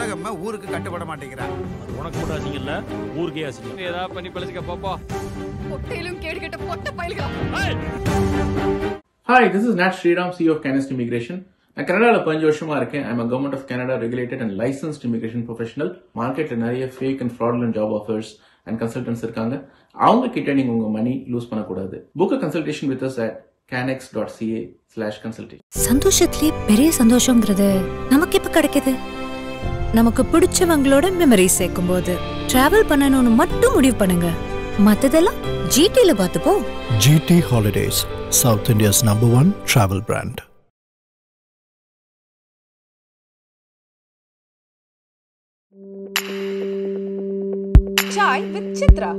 உலகம்மா ஊருக்கு கட்டுப்பட மாட்டேங்கிறா அது உனக்கு மட்டும் அசிங்கம் இல்ல ஊருக்கே அசிங்கம் ஏதாவது பண்ணி பழச்சிக்க பாப்பா பொட்டையிலும் கேடு கெட்ட பொட்ட பயல்களா hi this is not Sriram C of Canest immigration நான் கனடாவில் பதினஞ்சு வருஷமா இருக்கேன் I'm government of Canada regulated and licensed immigration professional மார்க்கெட்டில் நிறைய fake and fraudulent job offers and consultants இருக்காங்க அவங்க கிட்ட நீங்க உங்க மணி லூஸ் பண்ணக்கூடாது book consultation with us at Canex dot CA slash consultation சந்தோஷத்திலே பெரிய சந்தோஷங்கிறது நமக்கு இப்ப கிடைக்குது நமக்கு பிடிச்சவங்களோட மெமரி சேர்க்கும் போது டிராவல் பண்ணணும்னு மட்டும் முடிவு பண்ணுங்க மத்ததெல்லாம் ஜிடில பார்த்துப்போம் GT Holidays, South India's number one travel brand. Sai with Chitra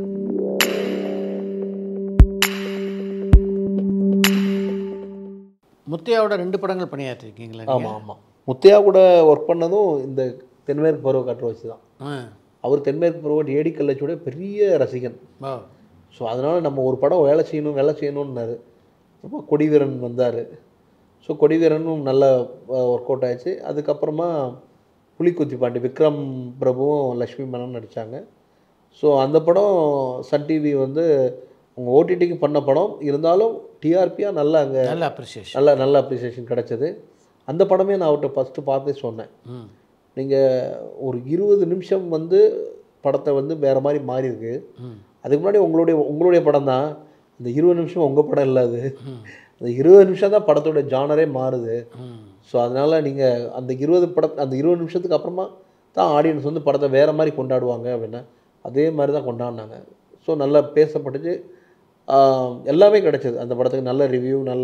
முத்தையாவோட ரெண்டு படங்கள் பணியாற்றிருக்கீங்களா நீங்க? ஆமாம் ஆமாம் முத்தையா கூட ஒர்க் பண்ணதும் இந்த தென்மேற்கு பருவ காற்று வச்சு தான் ஆ அவர் தென்மேற்கு பருவ ஏடி கல்லச்சோட பெரிய ரசிகன் ஓ ஸோ அதனால் நம்ம ஒரு படம் வேலை செய்யணும் வேலை செய்யணும்னாரு அப்போ கொடிவீரன் வந்தார் ஸோ கொடிவீரனும் நல்ல ஒர்க் அவுட் ஆயிடுச்சு அதுக்கப்புறமா புலிக்குத்தி பாண்டி விக்ரம் பிரபுவும் லக்ஷ்மி மேனன் நடித்தாங்க ஸோ அந்த படம் சன் டிவி வந்து உங்கள் ஓடிடிக்கு பண்ண படம் இருந்தாலும் டிஆர்பியாக நல்லா அங்கே நல்ல அப்ரிசியேஷன் நல்ல நல்ல அப்ரிசியேஷன் கிடச்சிது அந்த படமே நான் அவர்கிட்ட ஃபஸ்ட்டு பார்த்தே சொன்னேன் ம் நீங்கள் ஒரு இருபது நிமிஷம் வந்து படத்தை வந்து வேறு மாதிரி மாறி இருக்கு ம் அதுக்கு முன்னாடி உங்களுடைய உங்களுடைய படம் தான் இந்த இருபது நிமிஷம் உங்கள் படம் இல்லை அது ம் அந்த இருபது நிமிஷம் தான் படத்தோட ஜானரே மாறுது ம் ஸோ அதனால் நீங்கள் அந்த இருபது பட அந்த இருபது நிமிஷத்துக்கு அப்புறமா தான் ஆடியன்ஸ் வந்து படத்தை வேறு மாதிரி கொண்டாடுவாங்க அப்படின்னா அதே மாதிரி தான் கொண்டாடினாங்க ஸோ நல்லா பேசப்பட்டுச்சு ஆம், எல்லாமே கிடைச்சது அந்த படத்துக்கு நல்ல ரிவ்யூ நல்ல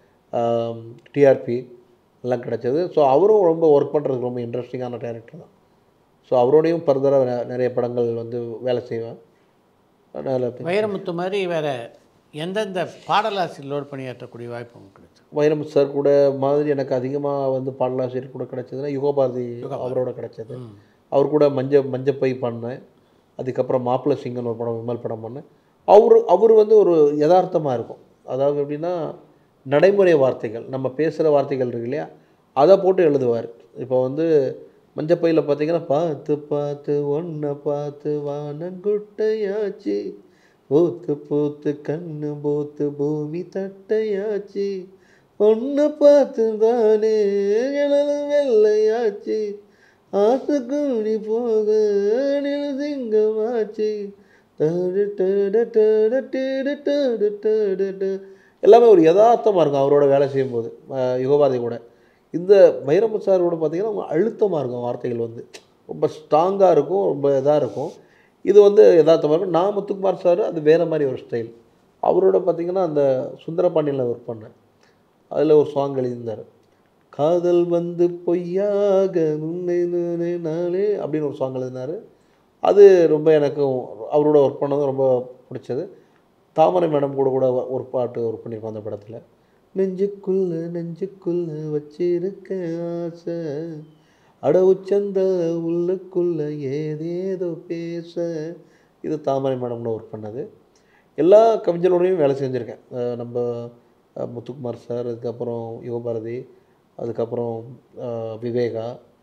டிஆர்பி எல்லாம் கிடைச்சது ஸோ அவரும் ரொம்ப ஒர்க் பண்ணுறதுக்கு ரொம்ப இன்ட்ரெஸ்டிங்கான டேரக்டர் தான் ஸோ அவரோடையும் ஃபர்தராக நிறைய படங்கள் வந்து வேலை செய்வேன் அதனால் வைரமுத்து மாதிரி வேற எந்தெந்த பாடலாசிரியர்களோடு பணியாற்றக்கூடிய வாய்ப்பு உங்களுக்கு கிடைச்சது வைரமுத்து சார் கூட மாதிரி எனக்கு அதிகமாக வந்து பாடலாசிரியர் கூட கிடைச்சதுன்னா யுகபாரதி அவரோட கிடைச்சது ம். அவர் கூட மஞ்ச மஞ்சப்பை பண்ணேன் அதுக்கப்புறம் மாப்பிள்ளை சிங்கன் ஒரு படம் விமல் படம் பண்ணேன் அவர் அவர் வந்து ஒரு யதார்த்தமாக இருக்கும் அதாவது எப்படின்னா நடைமுறை வார்த்தைகள் நம்ம பேசுகிற வார்த்தைகள் இருக்கு இல்லையா அதை போட்டு எழுதுவார் இப்போ வந்து மஞ்சப்பையில் பார்த்தீங்கன்னா பார்த்து பார்த்து ஒன்றை பார்த்து வானங்குட்டையாச்சு பூத்து பூத்து கண்ணு பூத்து பூமி தட்டையாச்சு ஒன்றை பார்த்து தானே எனது வெள்ளையாச்சு ஆசை கூடி போக நிலசிங்கமாச்சு டடு டடு டடு டடு டடு டடு டு. எல்லாமே ஒரு யதார்த்தமாக இருக்கும் அவரோட வேலை செய்யும்போது அஹ் யுகபாரதி கூட இந்த வைரமுத்து சார் கூட பார்த்தீங்கன்னா ரொம்ப அழுத்தமாக இருக்கும் வார்த்தைகள் வந்து ரொம்ப ஸ்ட்ராங்காக இருக்கும் ரொம்ப இதாக இருக்கும் இது வந்து யதார்த்தமாக இருக்கும் நான் முத்துக்குமார் சார் அது வேறு மாதிரி ஒரு ஸ்டைல் அவரோட பார்த்தீங்கன்னா அந்த சுந்தரபாண்டியனில் ஒர்க் பண்ணேன் அதில் ஒரு சாங் எழுதியிருந்தார் காதல் வந்து பொய்யாக உன்னை நானே நானே அப்படின்னு ஒரு சாங் எழுதினார் அது ரொம்ப எனக்கு அவரோட ஒர்க் பண்ணதும் ரொம்ப பிடிச்சது தாமரை மேடம் கூட கூட ஒரு பாட்டு ஒர்க் பண்ணியிருக்கோம் அந்த படத்தில் நெஞ்சுக்குள்ள நெஞ்சுக்குள்ள வச்சிருக்க ஆசை அட உச்சந்த உள்ளுக்குள்ள ஏதேதோ பேச இது தாமரை மேடம்னு ஒர்க் பண்ணது எல்லா கவிஞரோடையும் வேலை செஞ்சுருக்கேன் அஹ் நம்ம அஹ் முத்துக்குமார் சார் அதுக்கப்புறம் யுகபாரதி அதுக்கப்புறம் அஹ் விவேகா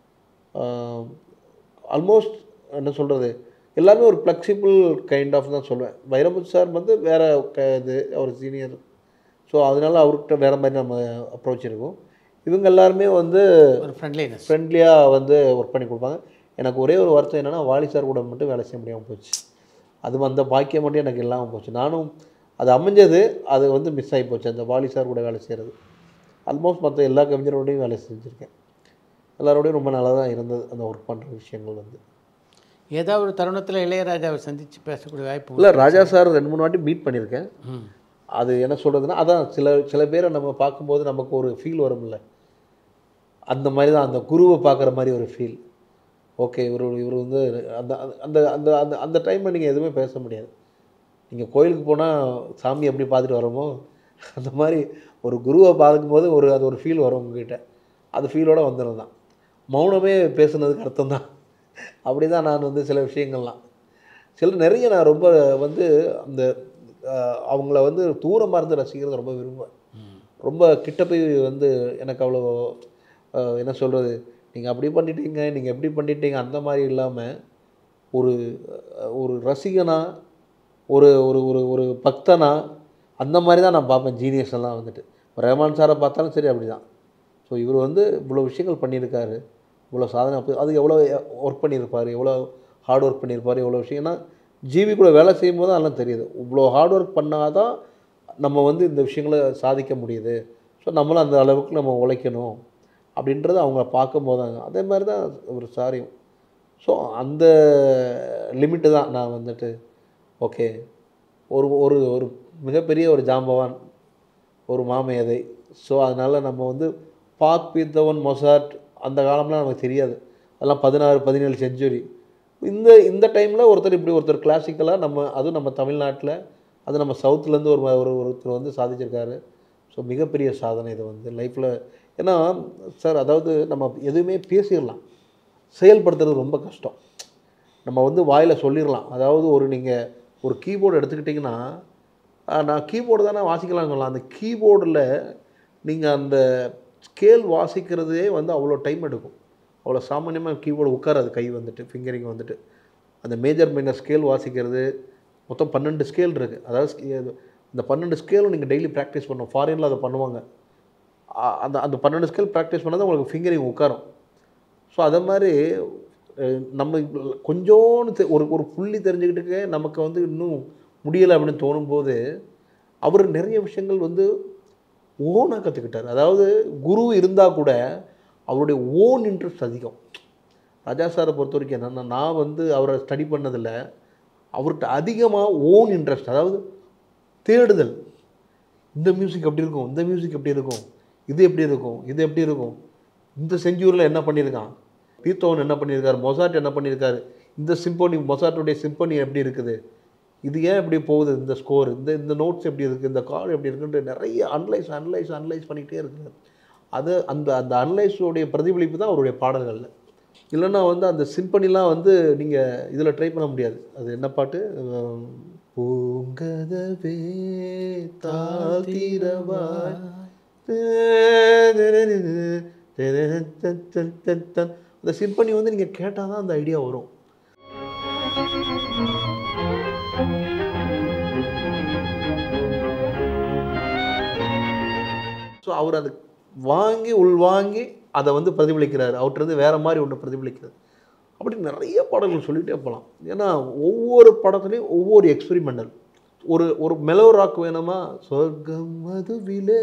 ஆல்மோஸ்ட் என்ன சொல்கிறது எல்லாமே ஒரு ஃப்ளெக்சிபிள் கைண்ட் ஆஃப் தான் சொல்லுவேன் வைரமுத்து சார் வந்து வேறு க இது அவர் சீனியர் ஸோ அதனால அவர்கிட்ட வேறு மாதிரி நம்ம அப்ரோச் இருக்கும் இவங்க எல்லாருமே வந்து ஒரு ஃப்ரெண்ட்லினஸ் ஃப்ரெண்ட்லியாக வந்து ஒர்க் பண்ணி கொடுப்பாங்க எனக்கு ஒரே ஒரு வருத்தம் என்னென்னா வாலி சார் கூட மட்டும் வேலை செய்ய முடியாமல் போச்சு அது அந்த பாக்கியம் மட்டும் எனக்கு இல்லாமல் போச்சு நானும் அது அமைஞ்சது அது வந்து மிஸ் ஆகி போச்சு அந்த வாலி சார் கூட வேலை செய்கிறது ஆல்மோஸ்ட் மற்ற எல்லா கவிஞரோடையும் வேலை செஞ்சுருக்கேன் எல்லாரோடையும் ரொம்ப நல்லா தான் இருந்தது அந்த ஒர்க் பண்ணுற விஷயங்கள் வந்து ஏதாவது ஒரு தருணத்தில் இளையராஜாவை சந்தித்து பேசக்கூடிய வாய்ப்பு இல்லை ராஜா சார் ரெண்டு மூணு வாட்டி மீட் பண்ணியிருக்கேன் ம் அது என்ன சொல்கிறதுனா அதான் சில சில பேரை நம்ம பார்க்கும்போது நமக்கு ஒரு ஃபீல் வரும்ல அந்த மாதிரி தான் அந்த குருவை பார்க்குற மாதிரி ஒரு ஃபீல் ஓகே இவர் இவர் வந்து அந்த அந்த அந்த அந்த அந்த டைமில் நீங்கள் எதுவுமே பேச முடியாது நீங்கள் கோயிலுக்கு போனால் சாமி எப்படி பார்த்துட்டு வரோமோ அந்த மாதிரி ஒரு குருவை பார்க்கும்போது ஒரு அது ஒரு ஃபீல் வரும் உங்ககிட்ட அது ஃபீலோட வந்துடும் தான் மௌனமே பேசுனதுக்கு அர்த்தம் தான் அப்படி தான் நான் வந்து சில விஷயங்கள்லாம் சில நிறைய நான் ரொம்ப வந்து அந்த அஹ், அவங்கள வந்து தூரமாக இருந்து ரசிக்கிறது ரொம்ப விரும்புவேன் ரொம்ப கிட்ட போய் வந்து எனக்கு அவ்வளோ அஹ், என்ன சொல்கிறது நீங்கள் அப்படி பண்ணிட்டீங்க நீங்கள் எப்படி பண்ணிட்டீங்க அந்த மாதிரி இல்லாமல் ஒரு அஹ், ஒரு ரசிகனா ஒரு ஒரு ஒரு ஒரு பக்தனா அந்த மாதிரி தான் நான் பார்ப்பேன் ஜீனியஸ் எல்லாம் வந்துட்டு இப்போ ரஹ்மான் சாரை பார்த்தாலும் சரி அப்படி தான் ஸோ இவர் வந்து இவ்வளோ விஷயங்கள் பண்ணியிருக்காரு இவ்வளோ சாதனை அப்ப- அது எவ்வளோ ஒர்க் பண்ணியிருப்பார் எவ்வளோ ஹார்ட் ஒர்க் பண்ணியிருப்பார் எவ்வளோ விஷயம் ஏன்னா ஜிவி கூட வேலை செய்யும் போது அதெல்லாம் தெரியுது இவ்வளோ ஹார்ட் ஒர்க் பண்ணால் தான் நம்ம வந்து இந்த விஷயங்களை சாதிக்க முடியுது ஸோ நம்மளும் அந்த அளவுக்கு நம்ம உழைக்கணும் அப்படின்றத அவங்கள பார்க்கும்போது தான் அதே மாதிரி தான் ஒரு சாரியும் ஸோ அந்த லிமிட்டு தான் நான் வந்துட்டு ஓகே ஒரு ஒரு ஒரு மிகப்பெரிய ஒரு ஜாம்பவான் ஒரு மாமேதை ஸோ அதனால் நம்ம வந்து பாக் பீத்தவன் மொசாட் அந்த காலம்லாம் நமக்கு தெரியாது அதெல்லாம் பதினாறு பதினேழு செஞ்சுரி இந்த இந்த டைமில் ஒருத்தர் இப்படி ஒருத்தர் கிளாசிக்கலாக நம்ம அதுவும் நம்ம தமிழ்நாட்டில் அது நம்ம சவுத்துலேருந்து ஒரு ம- ஒரு ஒருத்தர் வந்து சாதிச்சிருக்காரு ஸோ மிகப்பெரிய சாதனை இது வந்து லைஃப்பில் ஏன்னா சார் அதாவது நம்ம எதுவுமே பேசிடலாம் செயல்படுத்துறது ரொம்ப கஷ்டம் நம்ம வந்து வாயில் சொல்லிடலாம் அதாவது ஒரு நீங்கள் ஒரு கீபோர்டு எடுத்துக்கிட்டிங்கன்னா ஆஹ், நான் கீபோர்டு தானே வாசிக்கலாம்னு சொல்லலாம் அந்த கீபோர்டில் நீங்கள் அந்த ஸ்கேல் வாசிக்கிறதே வந்து அவ்வளோ டைம் எடுக்கும் அவ்வளோ சாமானியமாக கீபோர்டு உட்காராது கை வந்துட்டு ஃபிங்கரிங் வந்துட்டு அந்த மேஜர் மைனர் ஸ்கேல் வாசிக்கிறது மொத்தம் பன்னெண்டு ஸ்கேல் இருக்குது அதாவது ski- இந்த பன்னெண்டு ஸ்கேலும் நீங்கள் டெய்லி ப்ராக்டிஸ் பண்ணணும் ஃபாரினில் அதை பண்ணுவாங்க ஆ- அந்த அந்த பன்னெண்டு ஸ்கேல் ப்ராக்டிஸ் பண்ணால் தான் உங்களுக்கு ஃபிங்கரிங் உட்காரும் ஸோ அதே மாதிரி அஹ், நம்ம கொஞ்சோன்னு தெ- ஒரு ஒரு புள்ளி தெரிஞ்சுக்கிட்டுக்கே நமக்கு வந்து இன்னும் முடியலை அப்படின்னு தோணும்போது அவர் நிறைய விஷயங்கள் வந்து ஓனாக கற்றுக்கிட்டார் அதாவது குரு இருந்தால் கூட அவருடைய ஓன் இன்ட்ரெஸ்ட் அதிகம் ராஜா சாரை பொறுத்த வரைக்கும் என்னென்னா நான் வந்து அவரை ஸ்டடி பண்ணதில் அவர்கிட்ட அதிகமாக ஓன் இன்ட்ரெஸ்ட் அதாவது தேடுதல் இந்த மியூசிக் எப்படி இருக்கும் இந்த மியூசிக் எப்படி இருக்கும் இது எப்படி இருக்கும் இது எப்படி இருக்கும் இந்த செஞ்சூரில் என்ன பண்ணியிருக்கான் பீத்தோன் என்ன பண்ணியிருக்காரு மொசாட் என்ன பண்ணியிருக்காரு இந்த சிம்போனி மொசாட்டுடைய சிம்பனி எப்படி இருக்குது இது ஏன் எப்படி போகுது இந்த ஸ்கோர் இந்த இந்த நோட்ஸ் எப்படி இருக்குது இந்த கார்டு எப்படி இருக்குன்ட்டு நிறைய அனலைஸ் அனலைஸ் அனலைஸ் பண்ணிக்கிட்டே இருக்கிறார் அது அந்த அந்த அனலைஸோடைய பிரதிபலிப்பு தான் அவருடைய பாடல்களில் இல்லைன்னா வந்து அந்த சிம்பனிலாம் வந்து நீங்கள் இதில் ட்ரை பண்ண முடியாது அது என்ன பாட்டு உம், பூங்கதவே தாழ்த்திரவாய் அந்த சிம்பனி வந்து நீங்கள் கேட்டால் தான் அந்த ஐடியா வரும் ஸோ அவர் அதை வாங்கி உள்வாங்கி அதை வந்து பிரதிபலிக்கிறார் அவர்கிட்ட வேறு மாதிரி ஒன்று பிரதிபலிக்கிறார் அப்படி நிறைய பாடல்கள் சொல்லிகிட்டே போகலாம் ஏன்னா ஒவ்வொரு படத்துலையும் ஒவ்வொரு எக்ஸ்பெரிமெண்டல் ஒரு ஒரு மெலோ ராக் வேணுமா சொர்க்கம் மதுவிலே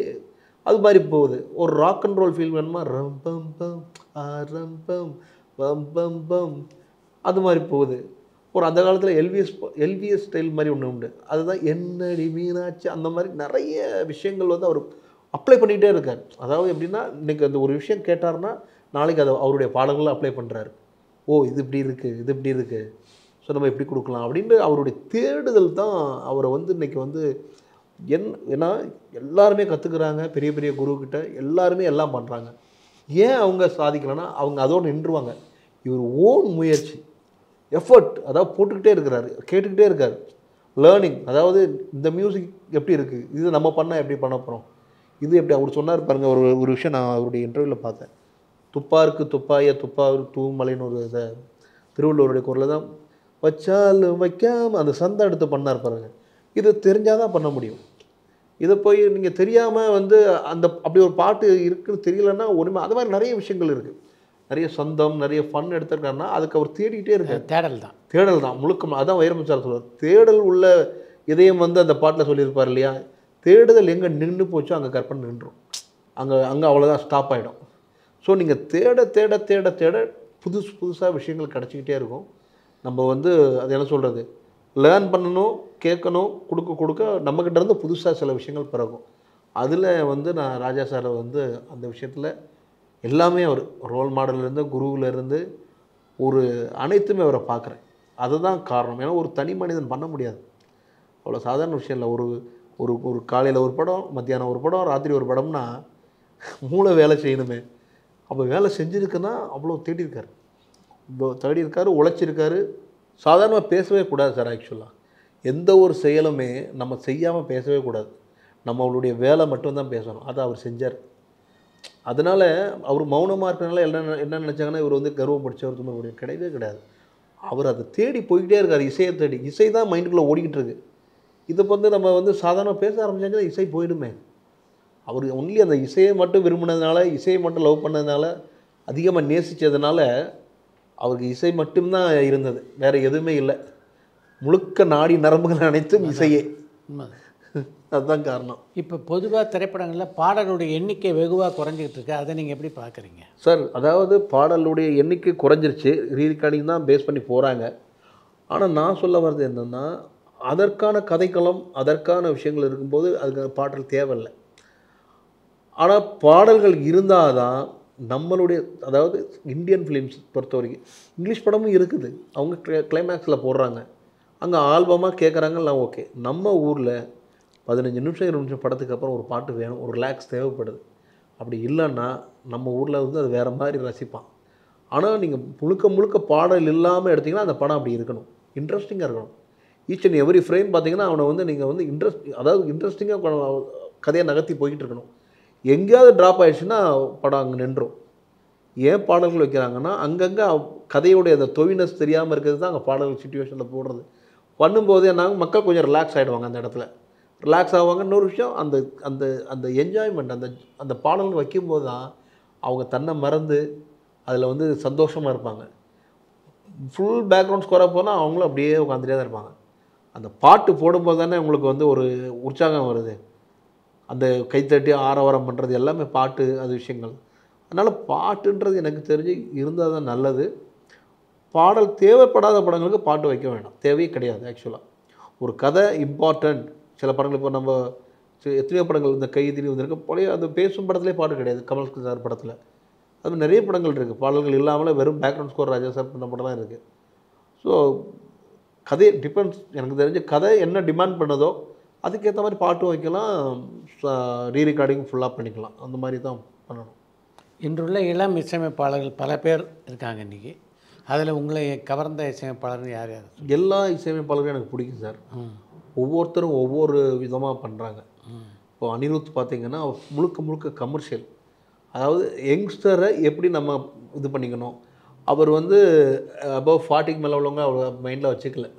அது மாதிரி போகுது ஒரு ராக் அண்ட் ரோல் ஃபீல் வேணுமா ரம் பம் பம் ஆரம்பம் பம் பம் பம் அது மாதிரி போகுது ஒரு அந்த காலத்தில் எல்விஎஸ் எல்விஎஸ் ஸ்டைல் மாதிரி ஒன்று உண்டு அதுதான் என்னடி மீனாட்சி அந்த மாதிரி நிறைய விஷயங்கள் வந்து அவர் அப்ளை பண்ணிகிட்டே இருக்கார் அதாவது எப்படின்னா இன்றைக்கி அந்த ஒரு விஷயம் கேட்டார்னா நாளைக்கு அதை அவருடைய பாடல்களை அப்ளை பண்ணுறாரு ஓ இது இப்படி இருக்குது இது இப்படி இருக்குது ஸோ நம்ம எப்படி கொடுக்கலாம் அப்படின்ட்டு அவருடைய தேடுதல் தான் அவரை வந்து இன்றைக்கி வந்து என் ஏன்னா எல்லாருமே கற்றுக்குறாங்க பெரிய பெரிய குருக்கிட்ட எல்லாருமே எல்லாம் பண்ணுறாங்க ஏன் அவங்க சாதிக்கலைன்னா அவங்க அதோடு நின்றுவாங்க இவர் ஓன் முயற்சி எஃபர்ட் அதாவது போட்டுக்கிட்டே இருக்கிறாரு கேட்டுக்கிட்டே இருக்காரு லேர்னிங் அதாவது இந்த மியூசிக் எப்படி இருக்குது இது நம்ம பண்ணால் எப்படி பண்ண போகிறோம் இது எப்படி அவர் சொன்னார் பாருங்கள் ஒரு ஒரு விஷயம் நான் அவருடைய இன்டர்வியூவில் பார்த்தேன் துப்பாருக்கு துப்பாய துப்பாரு தூமலைன்னு ஒரு இதை திருவள்ளுவருடைய குரலில் தான் வச்சாலும் வைக்காம அந்த சந்தை எடுத்து பண்ணார் பாருங்க இது தெரிஞ்சால் தான் பண்ண முடியும் இதை போய் நீங்கள் தெரியாமல் வந்து அந்த அப்படி ஒரு பாட்டு இருக்குன்னு தெரியலன்னா ஒன்றுமே அது மாதிரி நிறைய விஷயங்கள் இருக்குது நிறைய சொந்தம் நிறைய ஃபன் எடுத்திருக்காருன்னா அதுக்கு அவர் தேடிக்கிட்டே இருக்கார் தேடல் தான் தேடல் தான் முழுக்க அதான் வைரமுச்சார் சொல்லுவார் தேடல் உள்ள இதயம் வந்து அந்த பாட்டில் சொல்லியிருப்பார் இல்லையா தேடுதல் எங்கே நின்று போச்சோ அங்கே கற்பனை நின்றும் அங்கே அங்கே அவ்வளோதான் ஸ்டாப் ஆகிடும் ஸோ நீங்கள் தேட தேட தேட தேட புதுசு புதுசாக விஷயங்கள் கிடச்சிக்கிட்டே இருக்கும் நம்ம வந்து அது என்ன சொல்கிறது லேர்ன் பண்ணணும் கேட்கணும் கொடுக்க கொடுக்க நம்மக்கிட்ட இருந்து புதுசாக சில விஷயங்கள் பிறகும் அதில் வந்து நான் ராஜா சாரை வந்து அந்த விஷயத்தில் எல்லாமே அவர் ரோல் மாடல்லேருந்து குருவிலேருந்து ஒரு அனைத்துமே அவரை பார்க்குறேன் அதுதான் காரணம் ஏன்னா ஒரு தனி மனிதன் பண்ண முடியாது அவ்வளோ சாதாரண விஷயம் இல்லை ஒரு ஒரு ஒரு காலையில் ஒரு படம் மத்தியானம் ஒரு படம் ராத்திரி ஒரு படம்னா மூளை வேலை செய்யணுமே அப்போ வேலை செஞ்சுருக்குன்னா அவ்வளோ தேடியிருக்காரு இவ்வளோ தேடி இருக்காரு உழைச்சிருக்காரு சாதாரணமாக பேசவே கூடாது சார் ஆக்சுவலாக எந்த ஒரு செயலுமே நம்ம செய்யாமல் பேசவே கூடாது நம்மளுடைய வேலை மட்டும்தான் பேசணும் அதை அவர் செஞ்சார் அதனால் அவர் மௌனமாக இருக்கிறனால என்ன என்ன நினச்சாங்கன்னா இவர் வந்து கர்வம் படித்தவர் தும்மல் முடியும் கிடையவே கிடையாது அவர் அதை தேடி போய்கிட்டே இருக்கார் இசையை தேடி இசை தான் மைண்டுக்குள்ளே ஓடிக்கிட்டு இருக்கு இதை வந்து நம்ம வந்து சாதாரண பேச ஆரம்பிச்சாங்கன்னா இசை போயிடுமே அவர் ஒன்லி அந்த இசையை மட்டும் விரும்பினதுனால இசையை மட்டும் லவ் பண்ணதுனால அதிகமாக நேசித்ததுனால அவருக்கு இசை மட்டும்தான் இருந்தது வேறு எதுவுமே இல்லை முழுக்க நாடி நரம்புகள் அனைத்தும் இசையே உண்மை அதுதான் காரணம் இப்போ பொதுவாக திரைப்படங்களில் பாடலுடைய எண்ணிக்கை வெகுவாக குறைஞ்சிக்கிட்டு இருக்கு அதை நீங்கள் எப்படி பார்க்குறீங்க சார் அதாவது பாடலுடைய எண்ணிக்கை குறைஞ்சிருச்சு ரீரெக்கார்டிங் தான் பேஸ் பண்ணி போகிறாங்க ஆனால் நான் சொல்ல வர்றது என்னென்னா அதற்கான கதைக்களம் அதற்கான விஷயங்கள் இருக்கும்போது அதுக்கு பாடல் தேவையில்லை ஆனால் பாடல்கள் இருந்தால் தான் நம்மளுடைய அதாவது இந்தியன் ஃபிலிம்ஸ் பொறுத்த வரைக்கும் இங்கிலீஷ் படமும் இருக்குது அவங்க கிளைமேக்ஸில் போடுறாங்க அங்கே ஆல்பமாக கேட்குறாங்கலாம் ஓகே நம்ம ஊரில் பதினஞ்சு நிமிஷம் இருபது நிமிஷம் படத்துக்கு அப்புறம் ஒரு பாட்டு வேணும் ஒரு ரிலாக்ஸ் தேவைப்படுது அப்படி இல்லைன்னா நம்ம ஊரில் வந்து அது வேறு மாதிரி ரசிப்பான் ஆனால் நீங்கள் முழுக்க முழுக்க பாடல் இல்லாமல் எடுத்தீங்கன்னா அந்த படம் அப்படி இருக்கணும் இன்ட்ரெஸ்டிங்காக இருக்கணும் ஈச் அண்ட் எவ்ரி ஃப்ரேம் பார்த்தீங்கன்னா அவனை வந்து நீங்கள் வந்து இன்ட்ரெஸ்ட் அதாவது இன்ட்ரெஸ்டிங்காக கதையை நகர்த்தி போய்கிட்டு இருக்கணும் எங்கேயாவது ட்ராப் ஆயிடுச்சுன்னா படம் அங்கே நின்றும் ஏன் பாடல்கள் வைக்கிறாங்கன்னா அங்கங்கே கதையோடைய அந்த தொவினஸ் தெரியாமல் இருக்கிறது தான் அங்கே பாடல்கள் சுச்சுவேஷனில் போடுறது பண்ணும்போது என்னாகும் மக்கள் கொஞ்சம் ரிலாக்ஸ் ஆகிடுவாங்க அந்த இடத்துல ரிலாக்ஸ் ஆவாங்க இன்னொரு விஷயம் அந்த அந்த அந்த என்ஜாய்மெண்ட் அந்த அந்த பாடல்கள் வைக்கும்போது தான் அவங்க தன்னை மறந்து அதில் வந்து சந்தோஷமாக இருப்பாங்க ஃபுல் பேக்ரவுண்ட் ஸ்கோராக போனால் அவங்களும் அப்படியே உட்காந்துட்டே தான் இருப்பாங்க அந்த பாட்டு போடும்போது தானே உங்களுக்கு வந்து ஒரு உற்சாகம் வருது அந்த கைத்தட்டி ஆரவாரம் பண்ணுறது எல்லாமே பாட்டு அது விஷயங்கள் அதனால் பாட்டுன்றது எனக்கு தெரிஞ்சு இருந்தால் தான் நல்லது பாடல் தேவைப்படாத படங்களுக்கு பாட்டு வைக்க வேண்டாம் தேவையே கிடையாது ஆக்சுவலாக ஒரு கதை இம்பார்ட்டண்ட் சில படங்கள் இப்போ நம்ம சி- எத்தனையோ படங்கள் இந்த கைதிரி வந்திருக்கு பழைய அந்த பேசும் படத்துலேயே பாட்டு கிடையாது கமல் சார் படத்தில் அது மாதிரி நிறைய படங்கள் இருக்குது பாடல்கள் இல்லாமல் வெறும் பேக்ரவுண்ட் ஸ்கோர் ராஜா சார் பண்ண படம் தான் இருக்குது ஸோ கதை டிபெண்ட்ஸ் எனக்கு தெரிஞ்ச கதை என்ன டிமாண்ட் பண்ணுதோ அதுக்கேற்ற மாதிரி பாட்டும் வைக்கலாம் ரீ ரெக்கார்டிங் ஃபுல்லாக பண்ணிக்கலாம் அந்த மாதிரி தான் பண்ணணும் இன்றுள்ள இளம் இசையமைப்பாளர்கள் பல பேர் இருக்காங்க இன்றைக்கி அதில் உங்களை கவர்ந்த இசையமைப்பாளர் யார் யார் எல்லா இசையமைப்பாளரும் எனக்கு பிடிக்கும் சார் ஒவ்வொருத்தரும் ஒவ்வொரு விதமாக பண்ணுறாங்க இப்போ அனிருத் பார்த்தீங்கன்னா அவர் முழுக்க முழுக்க கமர்ஷியல் அதாவது யங்ஸ்டரை எப்படி நம்ம இது பண்ணிக்கணும் அவர் வந்து அபவ் ஃபார்ட்டிக்கு மேலே உள்ளவங்க அவர் மைண்டில் வச்சுக்கல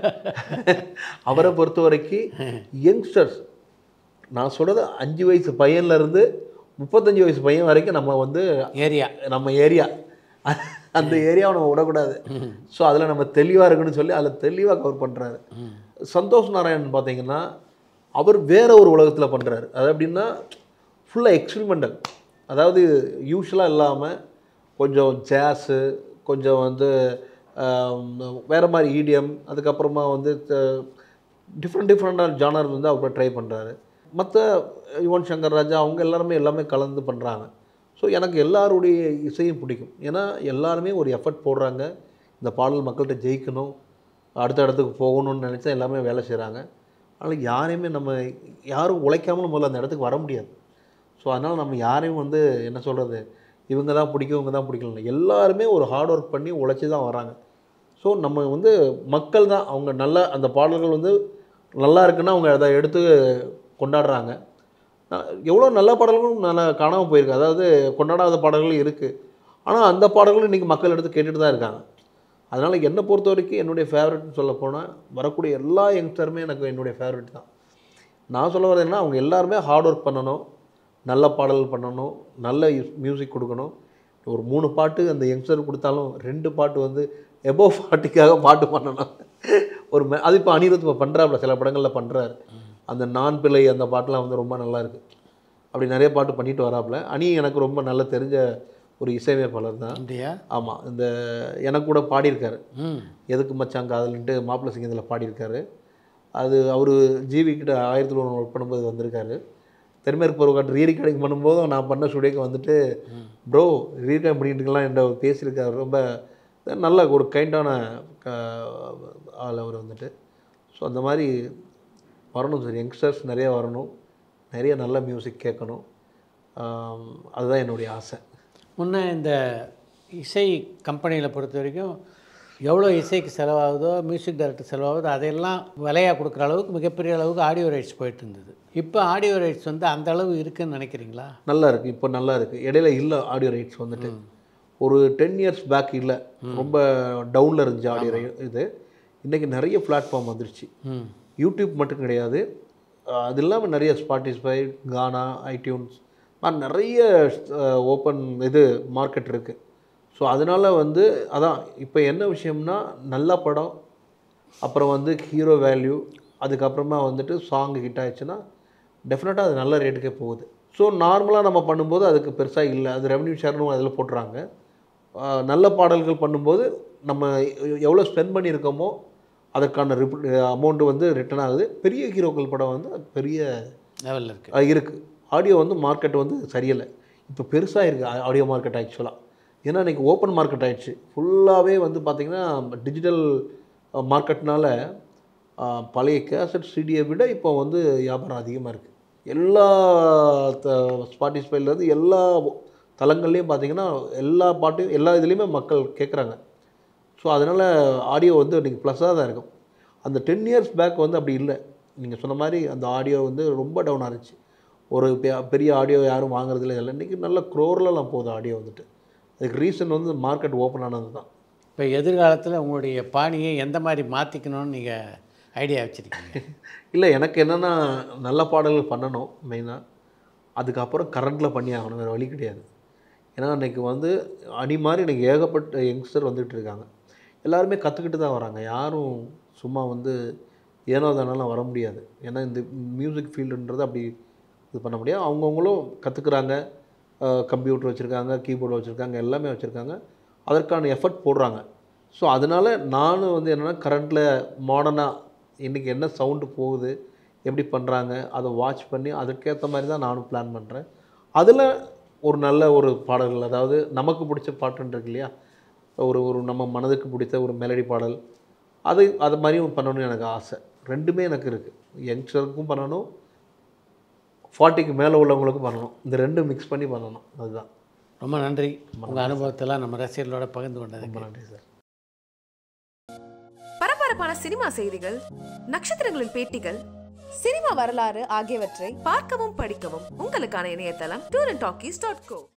அவரை பொறுத்த வரைக்கும் யங்ஸ்டர்ஸ் நான் சொல்கிறது அஞ்சு வயசு பையன்லேருந்து முப்பத்தஞ்சு வயசு பையன் வரைக்கும் நம்ம வந்து ஏரியா நம்ம ஏரியா அந்த ஏரியாவை நம்ம விடக்கூடாது ஸோ அதில் நம்ம தெளிவாக இருக்குன்னு சொல்லி அதில் தெளிவாக கவர் பண்ணுறாரு சந்தோஷ் நாராயணன் பார்த்தீங்கன்னா அவர் வேற ஒரு உலகத்தில் பண்ணுறாரு அது எப்படின்னா ஃபுல்லாக எக்ஸ்பிரிமெண்டல் அதாவது யூஸ்வலாக இல்லாமல் கொஞ்சம் ஜாஸு கொஞ்சம் வந்து ஆம், வேற மாதிரி ஈடியம் அதுக்கப்புறமா வந்து டிஃப்ரெண்ட் டிஃப்ரெண்டான ஜானர் வந்து அவர் ட்ரை பண்ணுறாரு மற்ற யுவன் சங்கர் ராஜா அவங்க எல்லாருமே எல்லாமே கலந்து பண்ணுறாங்க ஸோ எனக்கு எல்லாருடைய இசையும் பிடிக்கும் ஏன்னா எல்லாருமே ஒரு எஃபர்ட் போடுறாங்க இந்த பாடல் மக்கள்கிட்ட ஜெயிக்கணும் அடுத்த இடத்துக்கு போகணும்னு நினச்சா எல்லாமே வேலை செய்கிறாங்க அதனால் யாரையுமே நம்ம யாரும் உழைக்காமலும் முதல்ல அந்த இடத்துக்கு வர முடியாது ஸோ அதனால் நம்ம யாரையும் வந்து என்ன சொல்கிறது இவங்க தான் பிடிக்கும் இவங்க தான் பிடிக்கல எல்லாருமே ஒரு ஹார்ட் ஒர்க் பண்ணி உழைச்சி தான் வராங்க ஸோ நம்ம வந்து மக்கள் தான் அவங்க நல்லா அந்த பாடல்கள் வந்து நல்லா இருக்குன்னா அவங்க அதை எடுத்து கொண்டாடுறாங்க அஹ் எவ்வளோ நல்ல பாடல்களும் நல்லா காணாமல் போயிருக்கு அதாவது கொண்டாடாத பாடல்களும் இருக்குது ஆனால் அந்த பாடல்களும் இன்றைக்கி மக்கள் எடுத்து கேட்டுட்டு தான் இருக்காங்க அதனால் என்னை பொறுத்த வரைக்கும் என்னுடைய ஃபேவரட்னு சொல்ல போனால் வரக்கூடிய எல்லா யங்ஸ்டருமே எனக்கு என்னுடைய ஃபேவரட் தான் நான் சொல்ல வரது என்ன அவங்க எல்லாருமே ஹார்ட் ஒர்க் பண்ணணும் நல்ல பாடல் பண்ணணும் நல்ல மியூசிக் கொடுக்கணும் ஒரு மூணு பாட்டு அந்த யங்ஸ்டர் கொடுத்தாலும் ரெண்டு பாட்டு வந்து எபோ ஃபார்ட்டிக்காக பாட்டு பண்ணணும் ஒரு மெ- அது இப்போ அனிருத் இப்போ பண்ணுறாப்புல சில படங்களில் பண்ணுறாரு அந்த நான் பிள்ளை அந்த பாட்டெலாம் வந்து ரொம்ப நல்லா இருக்கு அப்படி நிறைய பாட்டு பண்ணிட்டு வராப்புல அனி எனக்கு ரொம்ப நல்ல தெரிஞ்ச ஒரு இசையமைப்பாளர் தான் அப்படியா ஆமாம் இந்த எனக்கு கூட பாடியிருக்காரு ம் எதுக்கு மச்சான் காதல்ன்ட்டு மாப்பிள்ளை சிங்கத்தில் பாடியிருக்காரு அது அவர் ஜிவி கிட்ட ஆயிரத்தி ஒன்று ஒர்க் பண்ணும்போது வந்திருக்காரு தென்மேற்கு பருவக்காட்டு ரீ ரெக்கார்டிங் பண்ணும்போதும் நான் பண்ண ஸ்டுடியோக்கு வந்துட்டு ப்ரோ ரீ ரெக்கார்ட் பண்ணிட்டுலாம் என்ற பேசியிருக்காரு ரொம்ப நல்ல ஒரு கைண்டான ஆள் அவர் வந்துட்டு ஸோ அந்த மாதிரி வரணும் சார் யங்ஸ்டர்ஸ் நிறைய வரணும் நிறைய நல்ல மியூசிக் கேட்கணும் ஆம், அதுதான் என்னுடைய ஆசை முன்ன இந்த இசை கம்பெனியில் பொறுத்த வரைக்கும் எவ்வளோ இசைக்கு செலவாகுதோ மியூசிக் டைரக்டர் செலவாகுதோ அதையெல்லாம் விலையாக கொடுக்குற அளவுக்கு மிகப்பெரிய அளவுக்கு ஆடியோ ரைட்ஸ் போயிட்டு இருந்தது இப்போ ஆடியோ ரைட்ஸ் வந்து அந்த அளவு இருக்குன்னு நினைக்கிறீங்களா நல்லா இருக்குது இப்போ நல்லா இருக்குது இடையில இல்லை ஆடியோ ரைட்ஸ் வந்துட்டு ஒரு டென் இயர்ஸ் பேக் இல்லை ரொம்ப டவுனில் இருந்துச்சு ஆடியோ ரைட் இது இன்றைக்கி நிறைய பிளாட்ஃபார்ம் வந்துருச்சு ம் யூடியூப் மட்டும் கிடையாது அஹ் அது இல்லாமல் நிறைய ஸ்பாட்டிஸ்ஃபை கானா ஐடியூன்ஸ் மாதிரி நிறைய ஓப்பன் இது மார்க்கெட் இருக்குது ஸோ அதனால் வந்து அதான் இப்போ என்ன விஷயம்னா நல்ல படம் அப்புறம் வந்து ஹீரோ வேல்யூ அதுக்கப்புறமா வந்துட்டு சாங் ஹிட் ஆயிடுச்சுன்னா டெஃபினட்டாக அது நல்ல ரேட்டுக்கே போகுது ஸோ நார்மலாக நம்ம பண்ணும்போது அதுக்கு பெருசாக இல்லை அது ரெவன்யூ ஷேர்னு அதில் போட்டுறாங்க ஆஹ் நல்ல பாடல்கள் பண்ணும்போது நம்ம எ- எவ்வளோ ஸ்பெண்ட் பண்ணியிருக்கோமோ அதற்கான ரிப் அமௌண்ட்டு வந்து ரிட்டர்ன் ஆகுது பெரிய ஹீரோக்கள் படம் வந்து அது பெரிய லெவலில் இருக்குது அஹ் இருக்கு ஆடியோ வந்து மார்க்கெட் வந்து சரியில்லை இப்போ பெருசாக இருக்குது ஆடியோ மார்க்கெட் ஆக்சுவலாக ஏன்னா இன்றைக்கி ஓப்பன் மார்க்கெட் ஆயிடுச்சு ஃபுல்லாகவே வந்து பார்த்திங்கன்னா டிஜிட்டல் மார்க்கெட்னால பழைய கேசட் சிடியை விட இப்போ வந்து வியாபாரம் அதிகமாக இருக்குது எல்லா ஸ்பாட்டிஸ்ஃபைலேருந்து எல்லா தளங்கள்லேயும் பார்த்தீங்கன்னா எல்லா பாட்டையும் எல்லா இதுலேயுமே மக்கள் கேட்குறாங்க ஸோ அதனால் ஆடியோ வந்து இன்றைக்கி ப்ளஸ்ஸாக தான் இருக்கும் அந்த டென் இயர்ஸ் பேக் வந்து அப்படி இல்லை நீங்கள் சொன்ன மாதிரி அந்த ஆடியோ வந்து ரொம்ப டவுன் ஆச்சு ஒரு பெ- பெரிய ஆடியோ யாரும் வாங்குறதில்ல இல்லை இன்றைக்கி நல்ல க்ரோர்லலாம் போகுது ஆடியோ வந்துட்டு அதுக்கு ரீசன் வந்து மார்க்கெட் ஓப்பன் ஆனது தான் இப்போ எதிர்காலத்தில் உங்களுடைய பாணியை எந்த மாதிரி மாற்றிக்கணும்னு நீங்கள் ஐடியா வச்சுருக்கீங்க இல்லை எனக்கு என்னென்னா நல்ல பாடல்கள் பண்ணணும் மெயினாக அதுக்கப்புறம் கரண்டில் பண்ணி ஆகணும் வேறு வழி கிடையாது ஏன்னா இன்றைக்கி வந்து அணி மாதிரி இன்றைக்கி ஏகப்பட்ட யங்ஸ்டர் வந்துட்டு இருக்காங்க எல்லாருமே கற்றுக்கிட்டு தான் வராங்க யாரும் சும்மா வந்து ஏனோ தானாலாம் வர முடியாது ஏன்னா இந்த மியூசிக் ஃபீல்டுன்றது அப்படி இது பண்ண முடியாது அவங்கவுங்களும் கற்றுக்குறாங்க கம்ப்யூட்டர் வச்சுருக்காங்க கீபோர்டு வச்சுருக்காங்க எல்லாமே வச்சுருக்காங்க அதற்கான எஃபர்ட் போடுறாங்க ஸோ அதனால் நானும் வந்து என்னென்னா கரண்ட்டில் மாடர்னாக இன்றைக்கி என்ன சவுண்டு போகுது எப்படி பண்ணுறாங்க அதை வாட்ச் பண்ணி அதுக்கேற்ற மாதிரி தான் நானும் பிளான் பண்ணுறேன் அதில் ஒரு நல்ல ஒரு பாடல்கள் அதாவது நமக்கு பிடிச்ச பாட்டுன்னு இருக்கு இல்லையா ஒரு ஒரு நம்ம மனதுக்கு பிடித்த ஒரு மெலடி பாடல் அது அது மாதிரியும் பண்ணணும்னு எனக்கு ஆசை ரெண்டுமே எனக்கு இருக்குது யங்ஸ்டருக்கும் பண்ணணும் ஃபார்ட்டிக்கு மேலே உள்ளவங்களுக்கும் பண்ணணும் இந்த ரெண்டும் மிக்ஸ் பண்ணி பண்ணணும் அதுதான் ரொம்ப நன்றி உங்கள் அனுபவத்தெல்லாம் நம்ம ரசிகர்களோட பகிர்ந்து ரொம்ப கொண்டதுக்கு நன்றி சார் பரபரப்பான சினிமா செய்திகள் நட்சத்திரங்களின் பேட்டிகள் சினிமா வரலாறு ஆகியவற்றை பார்க்கவும் படிக்கவும் உங்களுக்கான இணையதளம் tour and talkies dot go